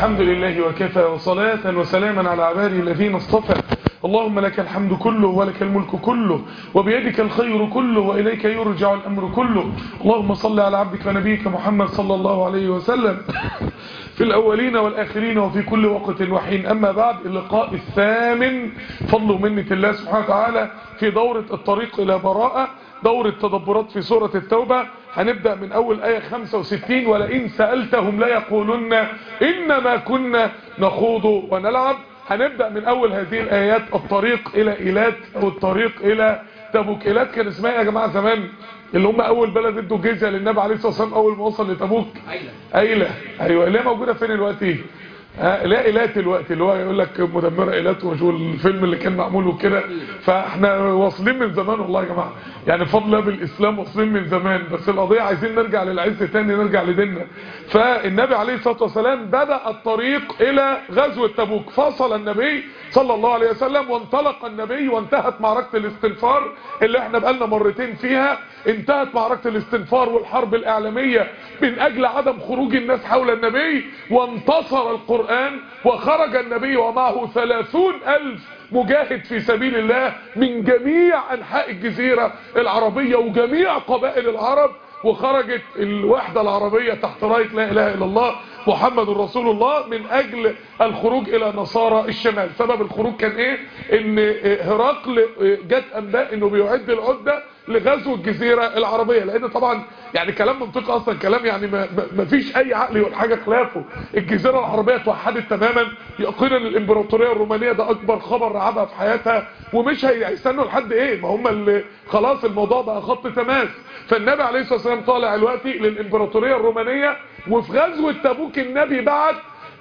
الحمد لله وكفى وصلاة وسلاما على عباده الذين اصطفى اللهم لك الحمد كله ولك الملك كله وبيدك الخير كله وإليك يرجع الأمر كله اللهم صل على عبدك ونبيك محمد صلى الله عليه وسلم في الأولين والآخرين وفي كل وقت وحين أما بعد اللقاء الثامن فضل منة الله سبحانه وتعالى في دورة الطريق إلى براءة دورة تدبرات في سورة التوبة هنبدأ من أول آية 65 ولئن سألتهم لا يقولن إنما كنا نخوض ونلعب هنبدأ من أول هذه الآيات الطريق إلى إيلات أو الطريق إلى تبوك إيلات كان اسمها يا جماعة زمان اللي هم أول بلد ادوا جزية للنبي عليه الصلاة والسلام أول ما وصل لتبوك أيلة أيلة أيوة اللي هي موجودة فين دلوقتي آه لا إيلات الوقت اللي هو يقول لك مدمرة إيلات وشو الفيلم اللي كان معمول وكده فاحنا واصلين من زمان والله يا جماعة يعني فضل الله بالإسلام واصلين من زمان بس القضية عايزين نرجع للعز تاني نرجع لديننا فالنبي عليه الصلاة والسلام بدأ الطريق إلى غزوة تبوك فصل النبي صلى الله عليه وسلم وانطلق النبي وانتهت معركة الاستنفار اللي احنا بقالنا مرتين فيها انتهت معركة الاستنفار والحرب الإعلامية من أجل عدم خروج الناس حول النبي وانتصر القرآن وخرج النبي ومعه ثلاثون ألف مجاهد في سبيل الله من جميع أنحاء الجزيرة العربية وجميع قبائل العرب وخرجت الوحدة العربية تحت راية لا إله إلا الله محمد رسول الله من أجل الخروج إلى نصارى الشمال سبب الخروج كان إيه إن هرقل جت أنباء إنه بيعد العدة لغزو الجزيرة العربية لأن طبعا يعني كلام منطقي أصلا كلام يعني ما, ما فيش أي عقل يقول حاجة خلافه الجزيرة العربية توحدت تماما يقينا الإمبراطورية الرومانية ده أكبر خبر رعبها في حياتها ومش هيستنوا لحد إيه ما هم اللي خلاص الموضوع بقى خط تماس فالنبي عليه الصلاة والسلام طالع دلوقتي للإمبراطورية الرومانية وفي غزوة تبوك النبي بعت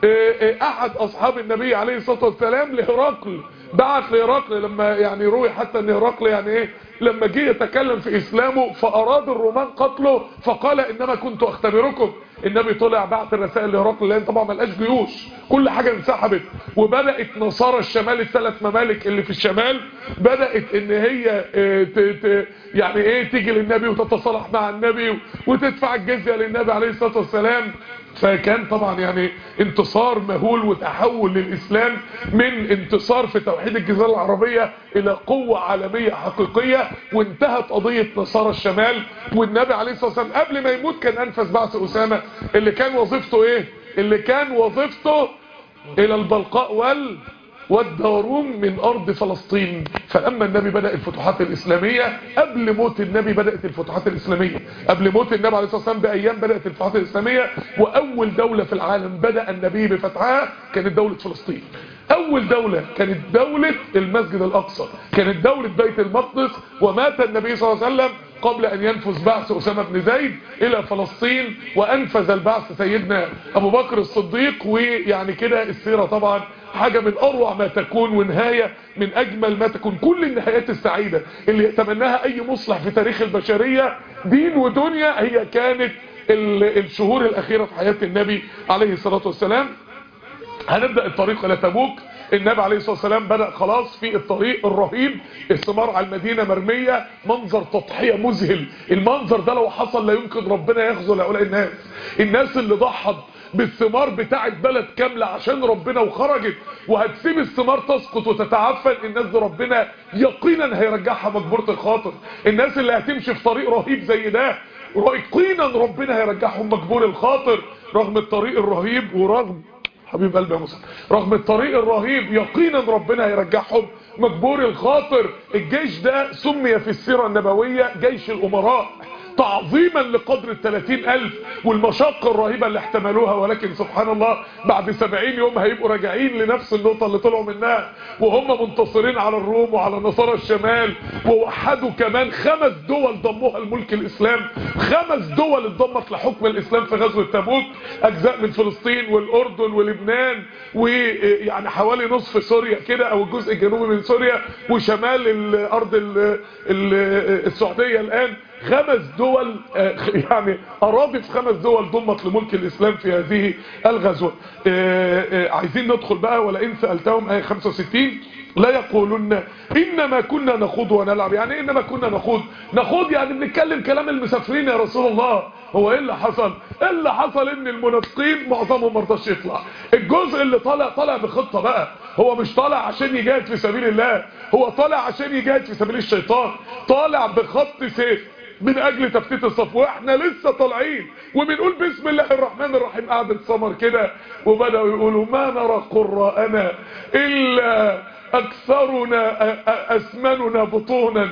احد اصحاب النبي عليه الصلاة والسلام لهرقل بعت لهرقل لما يعني روي حتى ان هرقل يعني ايه لما جه يتكلم في اسلامه فاراد الرومان قتله فقال انما كنت اختبركم النبي طلع بعت الرسائل لهرقل لان طبعا ما لقاش جيوش كل حاجة انسحبت وبدأت نصارى الشمال الثلاث ممالك اللي في الشمال بدأت ان هي ت ت يعني ايه تيجي للنبي وتتصالح مع النبي وتدفع الجزية للنبي عليه الصلاة والسلام فكان طبعا يعني انتصار مهول وتحول للإسلام من انتصار في توحيد الجزيرة العربية إلى قوة عالمية حقيقية وانتهت قضية نصارى الشمال والنبي عليه الصلاة والسلام قبل ما يموت كان أنفذ بعث أسامة اللي كان وظيفته إيه اللي كان وظيفته إلى البلقاء وال والداروم من أرض فلسطين فأما النبي بدأ الفتوحات الإسلامية قبل موت النبي بدأت الفتوحات الإسلامية قبل موت النبي عليه الصلاة والسلام بأيام بدأت الفتوحات الإسلامية وأول دولة في العالم بدأ النبي بفتحها كانت دولة فلسطين أول دولة كانت دولة المسجد الأقصى كانت دولة بيت المقدس ومات النبي صلى الله عليه وسلم قبل أن ينفذ بعث أسامة بن زيد إلى فلسطين وأنفذ البعث سيدنا أبو بكر الصديق ويعني كده السيرة طبعا حاجة من أروع ما تكون ونهاية من أجمل ما تكون كل النهايات السعيدة اللي يتمناها أي مصلح في تاريخ البشرية دين ودنيا هي كانت الشهور الأخيرة في حياة النبي عليه الصلاة والسلام هنبدأ الطريق إلى تبوك النبي عليه الصلاة والسلام بدأ خلاص في الطريق الرهيب الثمار على المدينة مرمية منظر تضحية مذهل المنظر ده لو حصل لا يمكن ربنا يخذل هؤلاء الناس الناس اللي ضحت بالثمار بتاعت بلد كاملة عشان ربنا وخرجت وهتسيب الثمار تسقط وتتعفن الناس دي ربنا يقينا هيرجعها مجبورة الخاطر الناس اللي هتمشي في طريق رهيب زي ده يقينا ربنا هيرجعهم مجبور الخاطر رغم الطريق الرهيب ورغم حبيب قلبي يا مصر رغم الطريق الرهيب يقينا ربنا هيرجعهم مجبور الخاطر الجيش ده سمي في السيرة النبوية جيش الأمراء تعظيما لقدر الثلاثين ألف والمشاقة الرهيبة اللي احتملوها ولكن سبحان الله بعد سبعين يوم هيبقوا راجعين لنفس النقطة اللي طلعوا منها وهم منتصرين على الروم وعلى نصارى الشمال ووحدوا كمان خمس دول ضموها الملك الإسلام خمس دول اتضمت لحكم الإسلام في غزوة تبوك أجزاء من فلسطين والأردن ولبنان ويعني حوالي نصف سوريا كده أو الجزء الجنوبي من سوريا وشمال الأرض السعودية الآن خمس دول يعني أراضي في خمس دول ضمت لملك الإسلام في هذه الغزوة عايزين ندخل بقى ولئن سألتهم آية 65 لا يقولن انما كنا نخوض ونلعب يعني انما كنا نخوض نخوض يعني بنتكلم كلام المسافرين يا رسول الله هو ايه اللي حصل ايه اللي حصل ان المنافقين معظمهم ما رضاش يطلع الجزء اللي طالع طالع بخطه بقى هو مش طالع عشان يجاهد في سبيل الله هو طالع عشان يجاهد في سبيل الشيطان طالع بخط سيف من اجل تفتيت الصف واحنا لسه طالعين وبنقول بسم الله الرحمن الرحيم قعدة سمر كده وبداوا يقولوا ما نرى قراءنا الا اكثرنا اسمننا بطونا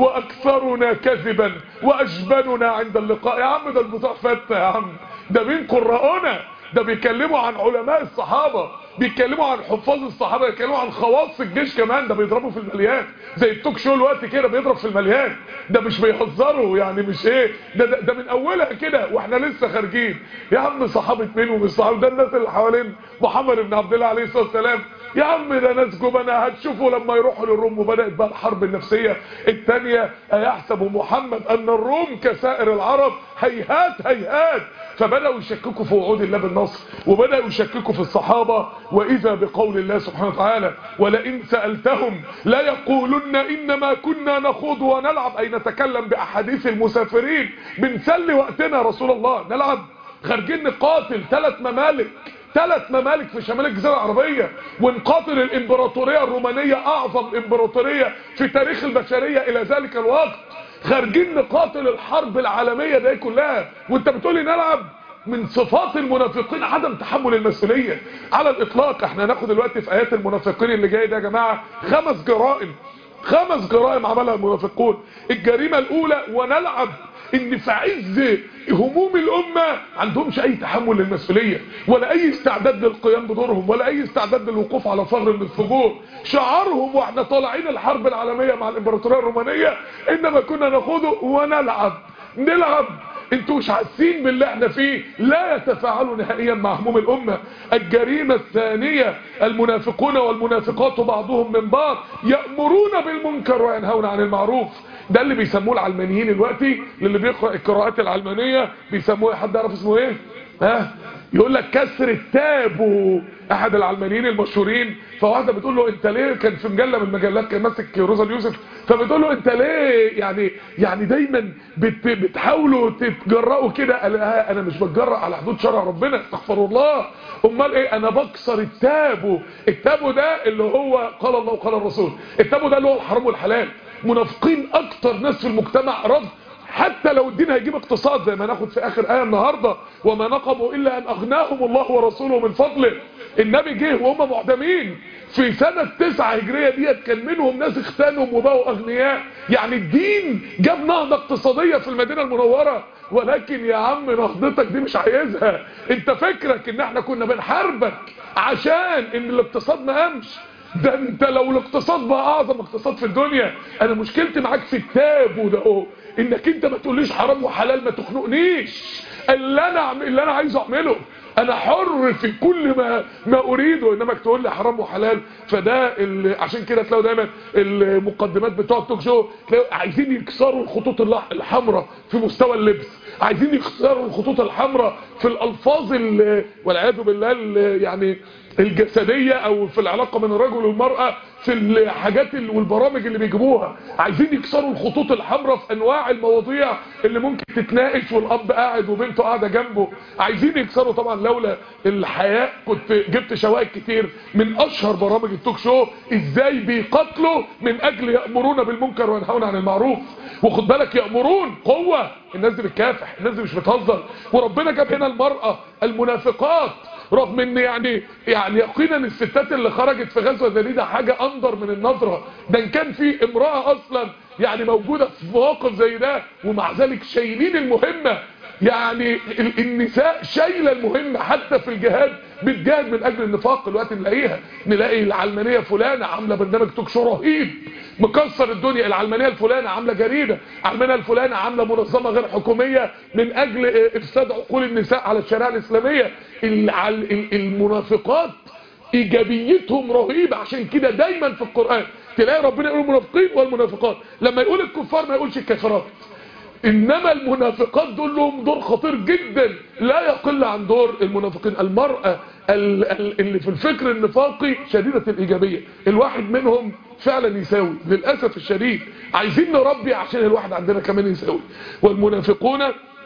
واكثرنا كذبا واجبننا عند اللقاء يا عم ده البطاق فتة يا عم ده مين قراءنا ده بيكلموا عن علماء الصحابة بيتكلموا عن حفاظ الصحابة بيتكلموا عن خواص الجيش كمان ده بيضربوا في المليان زي التوك شو الوقت كده بيضرب في المليان ده مش بيهزروا يعني مش ايه ده, ده, ده من اولها كده واحنا لسه خارجين يا عم صحابة مين ومش صحابة ده الناس اللي حوالين محمد بن عبد الله عليه الصلاة والسلام يا عم ده ناس جبنة هتشوفوا لما يروحوا للروم وبدأت بقى الحرب النفسية الثانية أيحسب محمد أن الروم كسائر العرب هيهات هيهات فبدأوا يشككوا في وعود الله بالنصر وبدأوا يشككوا في الصحابة وإذا بقول الله سبحانه وتعالى ولئن سألتهم لا يقولن إنما كنا نخوض ونلعب أي نتكلم بأحاديث المسافرين بنسلي وقتنا رسول الله نلعب خارجين نقاتل ثلاث ممالك ثلاث ممالك في شمال الجزيرة العربية ونقاتل الامبراطورية الرومانية اعظم امبراطورية في تاريخ البشرية الى ذلك الوقت خارجين نقاتل الحرب العالمية دي كلها وانت بتقولي نلعب من صفات المنافقين عدم تحمل المسؤولية على الاطلاق احنا هناخد دلوقتي في ايات المنافقين اللي جاي ده يا جماعة خمس جرائم خمس جرائم عملها المنافقون الجريمة الاولى ونلعب ان في عز هموم الامة عندهمش اي تحمل للمسؤولية ولا اي استعداد للقيام بدورهم ولا اي استعداد للوقوف على ثغر من الثغور شعارهم واحنا طالعين الحرب العالمية مع الامبراطورية الرومانية انما كنا نخوضه ونلعب نلعب انتوا مش حاسين باللي احنا فيه لا يتفاعلوا نهائيا مع هموم الامة الجريمة الثانية المنافقون والمنافقات بعضهم من بعض يأمرون بالمنكر وينهون عن المعروف ده اللي بيسموه العلمانيين دلوقتي اللي بيقرأ القراءات العلمانية بيسموه حد يعرف اسمه ايه ها يقول لك كسر التابو احد العلمانيين المشهورين فواحده بتقول له انت ليه كان في مجله من المجلات كان ماسك روزا اليوسف فبتقول له انت ليه يعني يعني دايما بت بتحاولوا تتجرأوا كده انا مش بتجرأ على حدود شرع ربنا استغفر الله امال ايه انا بكسر التابو التابو ده اللي هو قال الله وقال الرسول التابو ده اللي هو الحرام والحلال منافقين اكتر ناس في المجتمع رفض حتى لو الدين هيجيب اقتصاد زي ما ناخد في اخر ايه النهارده وما نقموا الا ان اغناهم الله ورسوله من فضله النبي جه وهم معدمين في سنة تسعة هجرية ديت كان منهم ناس اختانهم وبقوا اغنياء يعني الدين جاب نهضة اقتصادية في المدينة المنورة ولكن يا عم نهضتك دي مش عايزها انت فكرك ان احنا كنا بنحاربك عشان ان الاقتصاد ما قامش ده انت لو الاقتصاد بقى اعظم اقتصاد في الدنيا انا مشكلتي معاك في التاب وده اهو انك انت ما تقوليش حرام وحلال ما تخنقنيش اللي انا اللي انا عايز اعمله انا حر في كل ما ما اريده انما تقول لي حرام وحلال فده عشان كده تلاقوا دايما المقدمات بتوع التوك شو تلاقوا عايزين يكسروا الخطوط الحمراء في مستوى اللبس عايزين يكسروا الخطوط الحمراء في الالفاظ والعياذ بالله يعني الجسدية او في العلاقة بين الرجل والمرأة في الحاجات والبرامج اللي بيجيبوها عايزين يكسروا الخطوط الحمراء في انواع المواضيع اللي ممكن تتناقش والاب قاعد وبنته قاعده جنبه عايزين يكسروا طبعا لولا الحياء كنت جبت شوائب كتير من اشهر برامج التوك شو ازاي بيقاتلوا من اجل يأمرون بالمنكر وينهون عن المعروف وخد بالك يأمرون قوة الناس دي بتكافح الناس دي مش بتهزر وربنا جاب هنا المرأة المنافقات رغم ان يعني يعني يقينا الستات اللي خرجت في غزوه زي دي ده حاجه اندر من النظره ده ان كان في امراه اصلا يعني موجوده في مواقف زي ده ومع ذلك شايلين المهمه يعني النساء شايله المهمه حتى في الجهاد بتجاهد من اجل النفاق دلوقتي نلاقيها نلاقي العلمانيه فلانه عامله برنامج توك شو رهيب مكسر الدنيا العلمانيه الفلانه عامله جريده العلمانيه الفلانه عامله منظمه غير حكوميه من اجل افساد عقول النساء على الشريعه الاسلاميه المنافقات ايجابيتهم رهيبه عشان كده دايما في القران تلاقي ربنا يقول المنافقين والمنافقات لما يقول الكفار ما يقولش الكافرات انما المنافقات دول لهم دور خطير جدا لا يقل عن دور المنافقين المرأة ال- ال- اللي في الفكر النفاقي شديدة الايجابية الواحد منهم فعلا يساوي للأسف الشديد عايزين نربي عشان الواحد عندنا كمان يساوي والمنافقون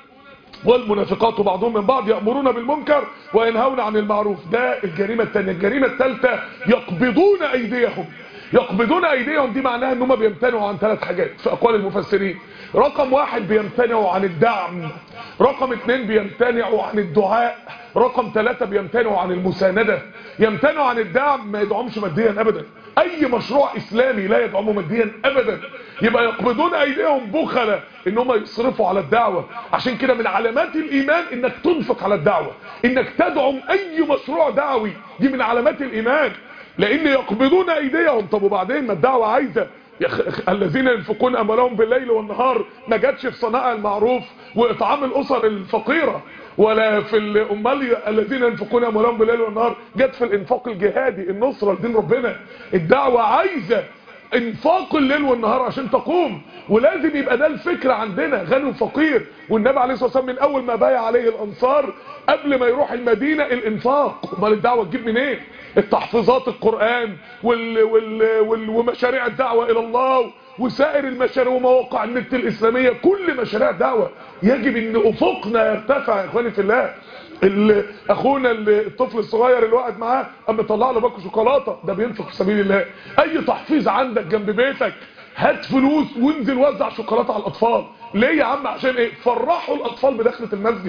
والمنافقات بعضهم من بعض يأمرون بالمنكر وينهون عن المعروف ده الجريمة الثانية الجريمة الثالثة يقبضون أيديهم يقبضون أيديهم دي معناها ان هم بيمتنعوا عن ثلاث حاجات في أقوال المفسرين رقم واحد بيمتنعوا عن الدعم رقم اثنين بيمتنعوا عن الدعاء رقم ثلاثة بيمتنعوا عن المساندة يمتنعوا عن الدعم ما يدعمش ماديا أبدا اي مشروع اسلامي لا يدعمه ماديا ابدا يبقى يقبضون ايديهم بخلة ان هم يصرفوا على الدعوة عشان كده من علامات الايمان انك تنفق على الدعوة انك تدعم اي مشروع دعوي دي من علامات الايمان لان يقبضون ايديهم طب وبعدين ما الدعوة عايزة يخ... الذين ينفقون اموالهم بالليل والنهار ما جاتش في صناعة المعروف واطعام الاسر الفقيرة ولا في الامال الذين ينفقون اموالهم بالليل والنهار جت في الانفاق الجهادي النصرة لدين ربنا الدعوة عايزة انفاق الليل والنهار عشان تقوم ولازم يبقى ده الفكر عندنا غني وفقير والنبي عليه الصلاه والسلام من اول ما بايع عليه الانصار قبل ما يروح المدينه الانفاق امال الدعوه تجيب منين إيه؟ التحفيظات القران وال وال وال ومشاريع الدعوه الى الله وسائر المشاريع ومواقع النت الاسلاميه كل مشاريع الدعوه يجب ان افقنا يرتفع يا اخواني في الله اللي اخونا اللي الطفل الصغير اللي قاعد معاه اما طلع له باكو شوكولاته ده بينفق في سبيل الله اي تحفيظ عندك جنب بيتك هات فلوس وانزل وزع شوكولاته على الاطفال ليه يا عم عشان ايه فرحوا الاطفال بدخله المسجد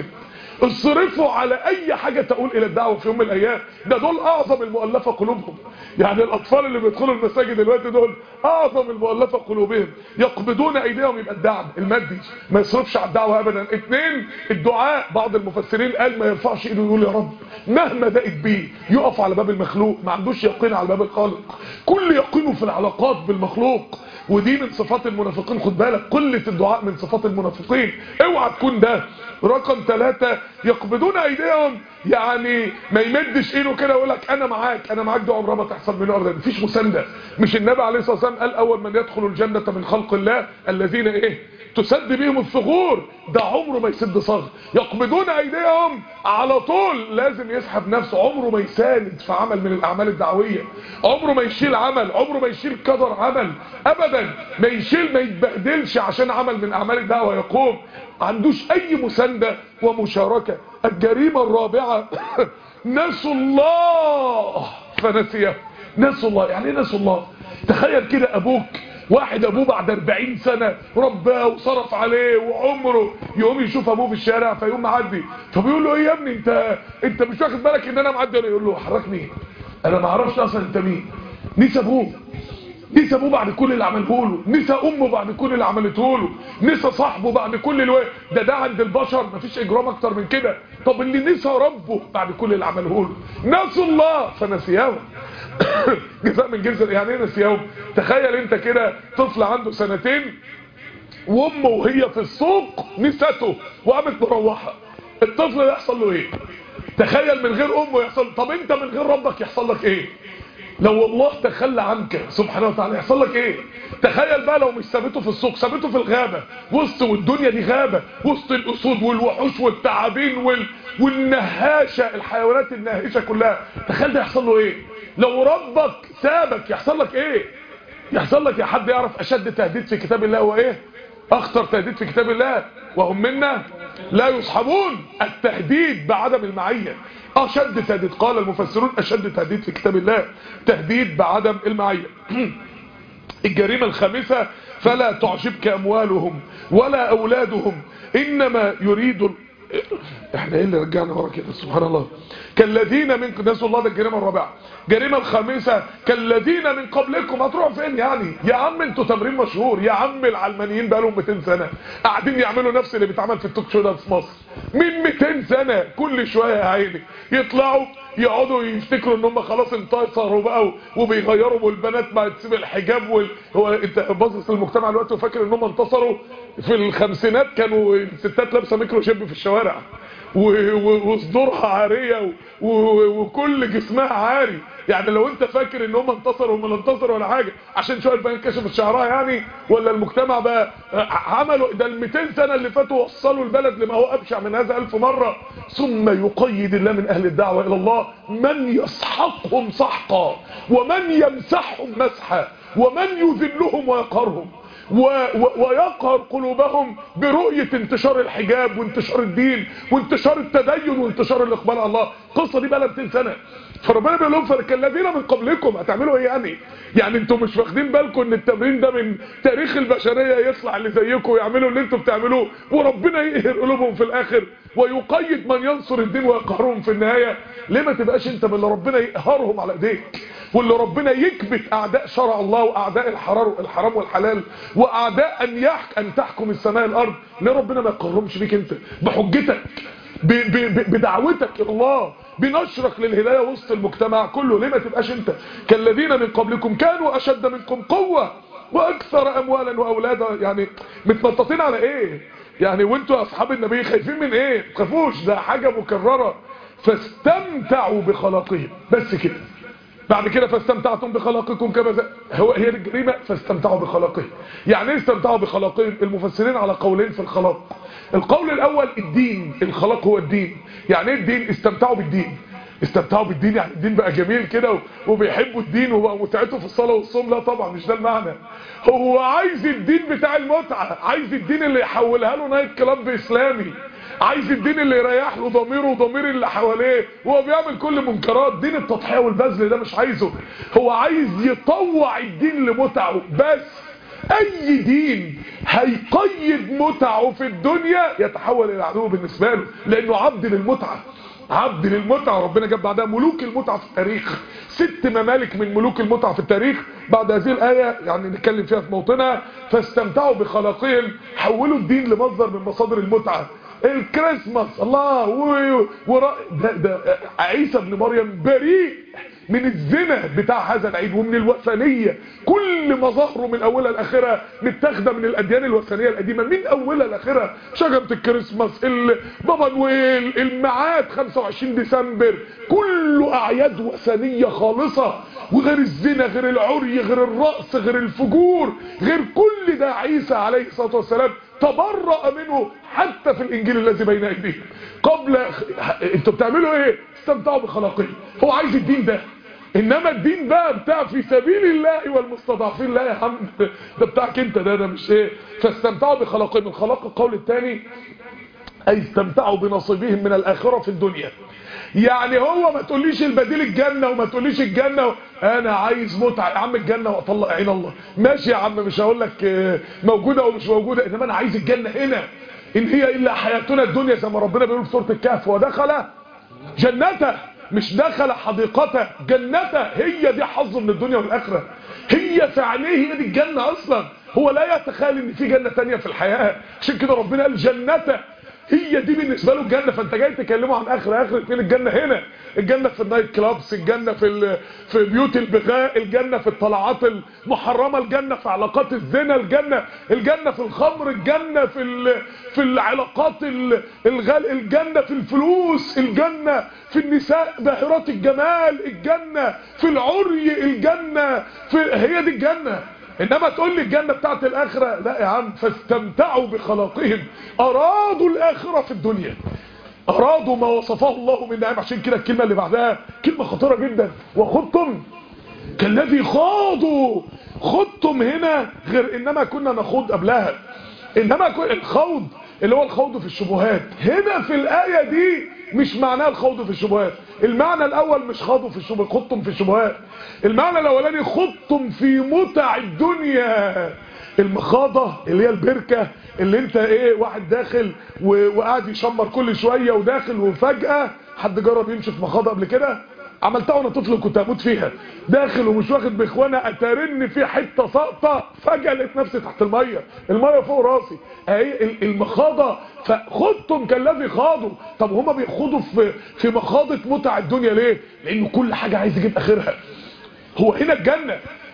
اصرفوا على اي حاجة تقول الى الدعوة في يوم من الايام ده دول اعظم المؤلفة قلوبهم يعني الاطفال اللي بيدخلوا المساجد دلوقتي دول اعظم المؤلفة قلوبهم يقبضون ايديهم يبقى الدعم المادي ما يصرفش على الدعوة ابدا اتنين الدعاء بعض المفسرين قال ما يرفعش ايده يقول يا رب مهما دقت بيه يقف على باب المخلوق ما عندوش يقين على باب الخالق كل يقينه في العلاقات بالمخلوق ودي من صفات المنافقين خد بالك قلة الدعاء من صفات المنافقين اوعى تكون ده رقم ثلاثة يقبضون ايديهم يعني ما يمدش ايده كده ويقول لك انا معاك انا معاك دي عمرها ما تحصل منه ابدا مفيش مسانده مش النبي عليه الصلاه والسلام قال اول من يدخل الجنه من خلق الله الذين ايه تسد بهم الثغور ده عمره ما يسد صغر يقبضون ايديهم على طول لازم يسحب نفسه عمره ما يساند في عمل من الاعمال الدعويه عمره ما يشيل عمل عمره ما يشيل قدر عمل ابدا ما يشيل ما يتبهدلش عشان عمل من اعمال الدعوه يقوم عندوش اي مسانده ومشاركه الجريمه الرابعه نسوا الله فنسيه نسوا الله يعني ايه نسوا الله تخيل كده ابوك واحد ابوه بعد 40 سنة رباه وصرف عليه وعمره يقوم يشوف ابوه في الشارع فيقوم معدي فبيقول له ايه يا ابني انت انت مش واخد بالك ان انا معدي يقول له حضرتك مين انا ما اعرفش اصلا انت مين نسى ابوه نسى ابوه بعد كل اللي عمله له نسى امه بعد كل اللي عملته له نسى صاحبه بعد كل اللي ده ده عند البشر مفيش اجرام اكتر من كده طب اللي نسى ربه بعد كل اللي عمله له نسوا الله فنسيهم جزاء من جنس يعني ايه نسيهم تخيل انت كده طفل عنده سنتين وامه وهي في السوق نسته وقامت مروحه الطفل ده يحصل له ايه تخيل من غير امه يحصل طب انت من غير ربك يحصل لك ايه لو الله تخلى عنك سبحانه وتعالى يحصل لك ايه تخيل بقى لو مش سابته في السوق سابته في الغابة وسط والدنيا دي غابة وسط الاسود والوحوش والتعابين وال... والنهاشة الحيوانات الناهشة كلها تخيل ده يحصل له ايه لو ربك سابك يحصل لك ايه يحصل لك يا حد يعرف اشد تهديد في كتاب الله هو ايه اخطر تهديد في كتاب الله وهم منا لا يصحبون التهديد بعدم المعية اشد تهديد قال المفسرون اشد تهديد في كتاب الله تهديد بعدم المعية الجريمة الخامسة فلا تعجبك اموالهم ولا اولادهم انما يريد احنا ايه اللي رجعنا ورا كده سبحان الله كالذين من نسوا الله ده الجريمه الرابعه الجريمه الخامسه كالذين من قبلكم هتروحوا فين يعني يا عم انتوا تمرين مشهور يا عم العلمانيين بقى لهم 200 سنه قاعدين يعملوا نفس اللي بيتعمل في التوك شو ده في مصر من 200 سنه كل شويه يا عيني يطلعوا يقعدوا يفتكروا ان هم خلاص انتصروا بقى وبيغيروا والبنات ما تسيب الحجاب وال... هو انت باصص للمجتمع دلوقتي وفاكر ان هم انتصروا في الخمسينات كانوا الستات لابسه ميكرو شيب في الشوارع و- و- وصدورها عاريه و- و- وكل جسمها عاري يعني لو انت فاكر ان هم انتصروا هم لا انتصروا ولا حاجه عشان شويه بقى انكشفت شعرها يعني ولا المجتمع بقى عملوا ده ال 200 سنه اللي فاتوا وصلوا البلد لما هو ابشع من هذا ألف مره ثم يقيد الله من اهل الدعوه الى الله من يسحقهم سحقا ومن يمسحهم مسحا ومن يذلهم ويقهرهم و و ويقهر قلوبهم برؤية انتشار الحجاب وانتشار الدين وانتشار التدين وانتشار الاقبال على الله القصة دي بقى لها 200 سنة فربنا بيقول لهم فالذين من قبلكم هتعملوا ايه يعني يعني انتوا مش واخدين بالكم ان التمرين ده من تاريخ البشرية يطلع اللي زيكم ويعملوا اللي انتوا بتعملوه وربنا يقهر قلوبهم في الاخر ويقيد من ينصر الدين ويقهرهم في النهاية ليه ما تبقاش انت من اللي ربنا يقهرهم على ايديك واللي ربنا يكبت اعداء شرع الله واعداء الحرار الحرام والحلال واعداء ان يحك ان تحكم السماء الارض ليه ربنا ما يقرمش بيك انت بحجتك ب ب ب بدعوتك الى الله بنشرك للهدايه وسط المجتمع كله ليه ما تبقاش انت كالذين من قبلكم كانوا اشد منكم قوه واكثر اموالا واولادا يعني متنططين على ايه يعني وانتوا اصحاب النبي خايفين من ايه ما تخافوش ده حاجه مكرره فاستمتعوا بخلاقهم بس كده بعد كده فاستمتعتم بخلاقكم كما ز... هو هي الجريمه فاستمتعوا بخلاقهم يعني ايه استمتعوا بخلاقهم المفسرين على قولين في الخلاق القول الاول الدين الخلاق هو الدين يعني ايه الدين استمتعوا بالدين استمتعوا بالدين يعني الدين بقى جميل كده و- وبيحبوا الدين وبقى متعته في الصلاه والصوم لا طبعا مش ده المعنى هو عايز الدين بتاع المتعه عايز الدين اللي يحولها له نايت كلاب اسلامي عايز الدين اللي يريح له ضميره وضمير اللي حواليه وهو بيعمل كل منكرات دين التضحيه والبذل ده مش عايزه هو عايز يطوع الدين لمتعه بس اي دين هيقيد متعه في الدنيا يتحول الى عدو بالنسبه له لانه عبد للمتعه عبد للمتعه ربنا جاب بعدها ملوك المتعه في التاريخ ست ممالك من ملوك المتعه في التاريخ بعد هذه الايه يعني نتكلم فيها في موطنها فاستمتعوا بخلاقهم حولوا الدين لمصدر من مصادر المتعه الكريسماس الله و... و... ده, ده عيسى ابن مريم بريء من الزنا بتاع هذا العيد ومن الوثنية كل مظاهره من اولها لاخرها متاخده من الاديان الوثنيه القديمه من اولها لاخرها شجره الكريسماس بابا نويل الميعاد 25 ديسمبر كله اعياد وثنيه خالصه وغير الزنا غير العري غير الرقص غير الفجور غير كل ده عيسى عليه الصلاه والسلام تبرأ منه حتى في الانجيل الذي بين ايديهم قبل انتوا بتعملوا ايه استمتعوا بخلاقهم هو عايز الدين ده انما الدين بقى بتاع في سبيل الله والمستضعفين لا يا عم ده بتاعك انت ده ده مش ايه فاستمتعوا بخلاقهم الخلاق القول الثاني اي استمتعوا بنصيبهم من الاخره في الدنيا يعني هو ما تقوليش البديل الجنة وما تقوليش الجنة و... انا عايز متعة يا عم الجنة واطلع عين الله ماشي يا عم مش هقول لك موجودة او مش موجودة انما انا عايز الجنة هنا ان هي الا حياتنا الدنيا زي ما ربنا بيقول في سورة الكهف ودخل جنته مش دخل حديقته جنته هي دي حظ من الدنيا والاخره هي في عينيه هي دي الجنة اصلا هو لا يتخيل ان في جنة تانية في الحياة عشان كده ربنا قال جنته هي دي بالنسبه له الجنه فانت جاي تكلمه عن اخر اخر فين الجنه هنا الجنه في النايت كلابس الجنه في في بيوت البغاء الجنه في الطلعات المحرمه الجنه في علاقات الزنا الجنه الجنه في الخمر الجنه في في العلاقات الغال الجنه في الفلوس الجنه في النساء باهرات الجمال الجنه في العري الجنه في هي دي الجنه انما تقول لي الجنة بتاعت الاخرة لا يا عم فاستمتعوا بخلاقهم ارادوا الاخرة في الدنيا ارادوا ما وصفه الله من نعم عشان كده الكلمة اللي بعدها كلمة خطيرة جدا وخضتم كالذي خاضوا خضتم هنا غير انما كنا نخوض قبلها انما الخوض اللي هو الخوض في الشبهات هنا في الآية دي مش معناه الخوض في الشبهات المعنى الاول مش خاضوا في الشبهات خضتم في الشبهات المعنى الاولاني خضتم في متع الدنيا المخاضة اللي هي البركة اللي انت ايه واحد داخل وقاعد يشمر كل شوية وداخل وفجأة حد جرب يمشي في مخاضة قبل كده عملتها وانا طفل وكنت هموت فيها داخل ومش واخد باخوانا اترن في حته ساقطه فجاه لقيت نفسي تحت الميه الميه فوق راسي اهي المخاضه فخضتم كالذي خاضوا طب هما بيخوضوا في في مخاضه متع الدنيا ليه لانه كل حاجه عايز يجيب اخرها هو هنا الجنه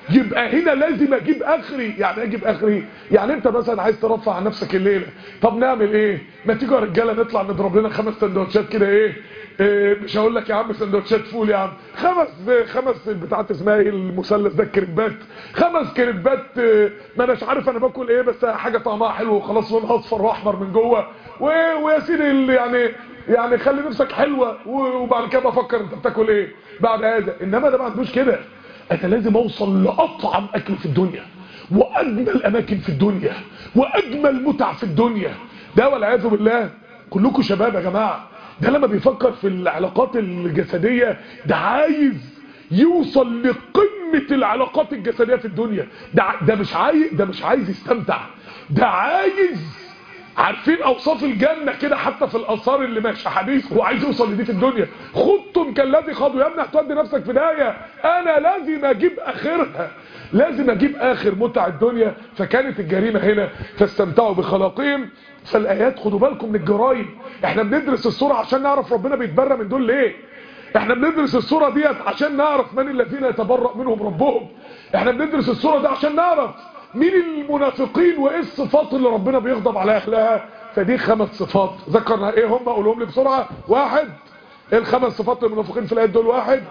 يبقى هنا لازم اجيب اخري يعني اجيب اخري يعني انت مثلا عايز ترفع عن نفسك الليله طب نعمل ايه ما تيجوا يا رجاله نطلع نضرب لنا خمس سندوتشات كده ايه إيه مش هقول لك يا عم سندوتشات فول يا عم خمس خمس بتاعت اسمها ايه المثلث ده الكريبات خمس كريبات إيه ما اناش عارف انا باكل ايه بس حاجه طعمها حلو وخلاص لونها اصفر واحمر من جوه ويا سيدي يعني يعني خلي نفسك حلوه وبعد كده بفكر انت بتاكل ايه بعد هذا انما ده ما عندوش كده انا لازم اوصل لاطعم اكل في الدنيا واجمل اماكن في الدنيا واجمل متع في الدنيا ده والعياذ بالله كلكم شباب يا جماعه ده لما بيفكر في العلاقات الجسديه ده عايز يوصل لقمه العلاقات الجسديه في الدنيا ده ده مش عايز ده مش عايز يستمتع ده عايز عارفين اوصاف الجنة كده حتى في الاثار اللي ماشي حديث هو عايز يوصل لدي في الدنيا خدتم كالذي خاضوا يا ابني هتودي نفسك في داهيه انا لازم اجيب اخرها لازم اجيب اخر متع الدنيا فكانت الجريمه هنا فاستمتعوا بخلاقهم فالايات خدوا بالكم من الجرايم احنا بندرس الصوره عشان نعرف ربنا بيتبرى من دول ليه احنا بندرس الصوره ديت عشان نعرف من الذين يتبرأ منهم ربهم احنا بندرس الصوره دي عشان نعرف مين المنافقين وايه الصفات اللي ربنا بيغضب على اهلها فدي خمس صفات ذكرنا ايه هم اقولهم لي بسرعه واحد ايه الخمس صفات للمنافقين في الايات دول واحد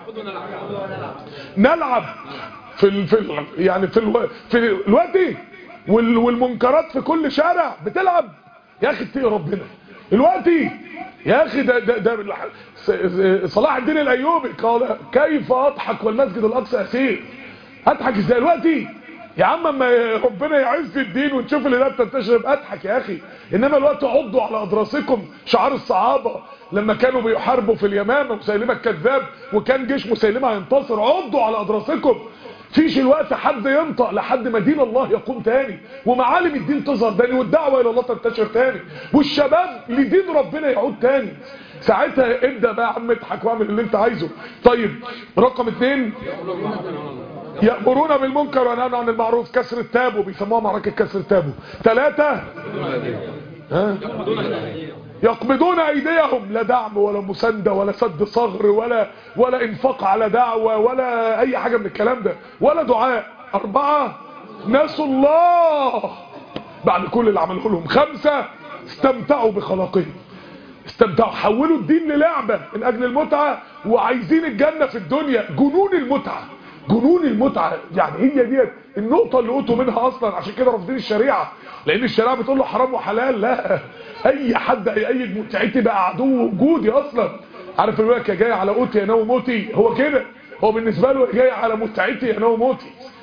نلعب في ال... في ال... يعني في الو... في الوقت وال... والمنكرات في كل شارع بتلعب يا اخي اتقي ربنا الوقت يا اخي ده, ده, ده صلاح الدين الايوبي قال كيف اضحك والمسجد الاقصى اسير اضحك ازاي دلوقتي يا عم اما ربنا يعز الدين ونشوف اللي ده بتنتشر اضحك يا اخي انما الوقت عضوا على اضراسكم شعار الصحابه لما كانوا بيحاربوا في اليمامه مسيلمه الكذاب وكان جيش مسيلمه هينتصر عضوا على اضراسكم فيش الوقت حد ينطق لحد ما دين الله يقوم تاني ومعالم الدين تظهر تاني والدعوه الى الله تنتشر تاني والشباب لدين ربنا يعود تاني ساعتها ابدا بقى يا عم اضحك واعمل اللي انت عايزه طيب رقم اتنين يأمرون بالمنكر وينهون عن المعروف كسر التابو بيسموها معركة كسر التابو ثلاثة ها يقبضون ايديهم لا دعم ولا مساندة ولا سد صغر ولا ولا انفاق على دعوة ولا اي حاجة من الكلام ده ولا دعاء اربعة ناسوا الله بعد كل اللي عمله لهم خمسة استمتعوا بخلاقهم استمتعوا حولوا الدين للعبة من اجل المتعة وعايزين الجنة في الدنيا جنون المتعة جنون المتعة يعني هي ديت النقطة اللي قلتوا منها اصلا عشان كده رافضين الشريعة لان الشريعة بتقول له حرام وحلال لا اي حد هيأيد متعتي بقى عدو وجودي اصلا عارف الوقت جاي على قوتي انا وموتي هو كده هو بالنسبة له جاي على متعتي انا وموتي